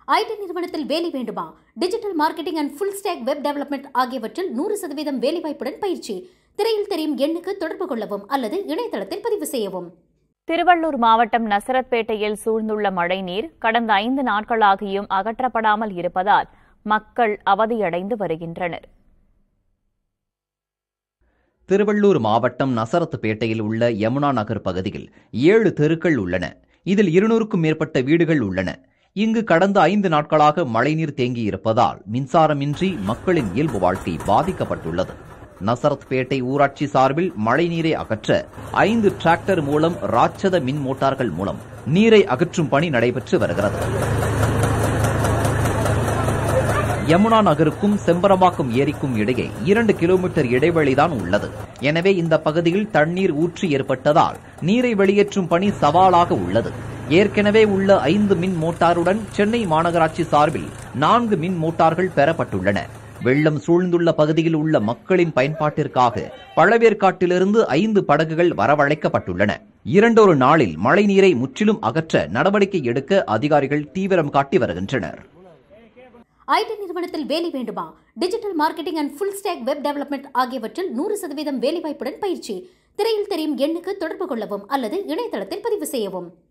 ID நிறுவனத்தில் வேலை வேண்டுமா digital marketing and full stack web development ஆகியவற்றில் நூறு சதவீதம் வேலைவாய்ப்புடன் பயிற்சி திரையில் தெரியும் எண்ணுக்கு தொடர்பு கொள்ளவும் அல்லது இணையதளத்தில் பதிவு செய்யவும் திருவள்ளூர் மாவட்டம் நசரத்பேட்டையில் சூழ்ந்துள்ள மழைநீர் கடந்த ஐந்து நாட்களாகியும் அகற்றப்படாமல் இருப்பதால் மக்கள் அவதியடைந்து வருகின்றனர் திருவள்ளூர் மாவட்டம் நசரத்துப்பேட்டையில் உள்ள யமுனா நகர் பகுதியில் ஏழு தெருக்கள் உள்ளன இதில் இருநூறுக்கும் மேற்பட்ட வீடுகள் உள்ளன இங்கு கடந்த ஐந்து நாட்களாக மழைநீர் தேங்கி இருப்பதால் மின்சாரமின்றி மக்களின் இயல்பு வாழ்க்கை பாதிக்கப்பட்டுள்ளது நசரத்பேட்டை ஊராட்சி சார்பில் மழைநீரை அகற்ற ஐந்து டிராக்டர் மூலம் ராட்சத மின் மோட்டார்கள் மூலம் நீரை அகற்றும் பணி நடைபெற்று வருகிறது யமுனா நகருக்கும் செம்பரம்பாக்கம் ஏரிக்கும் இடையே இரண்டு கிலோமீட்டர் இடைவெளிதான் உள்ளது எனவே இந்த பகுதியில் தண்ணீர் ஊற்றி ஏற்பட்டதால் நீரை வெளியேற்றும் பணி சவாலாக உள்ளது ஏற்கனவே உள்ள ஐந்து மின் மோட்டாருடன் சென்னை மாநகராட்சி சார்பில் நான்கு மின் மோட்டார்கள் பெறப்பட்டுள்ளன வெள்ளம் சூழ்ந்துள்ள பகுதியில் உள்ள மக்களின் பயன்பாட்டிற்காக பழவேற்காட்டிலிருந்து ஐந்து படகுகள் வரவழைக்கப்பட்டுள்ளன இரண்டொரு நாளில் மழைநீரை முற்றிலும் அகற்ற நடவடிக்கை எடுக்க அதிகாரிகள் தீவிரம் காட்டி வருகின்றனர் ஐடி நிறுவனத்தில் வேலை வேண்டுமா digital marketing and full stack web development ஆகியவற்றில் நூறு சதவீதம் வேலைவாய்ப்புடன் பயிற்சி திரையில் தெரியும் எண்ணுக்கு தொடர்பு கொள்ளவும் அல்லது இணையதளத்தில் பதிவு செய்யவும்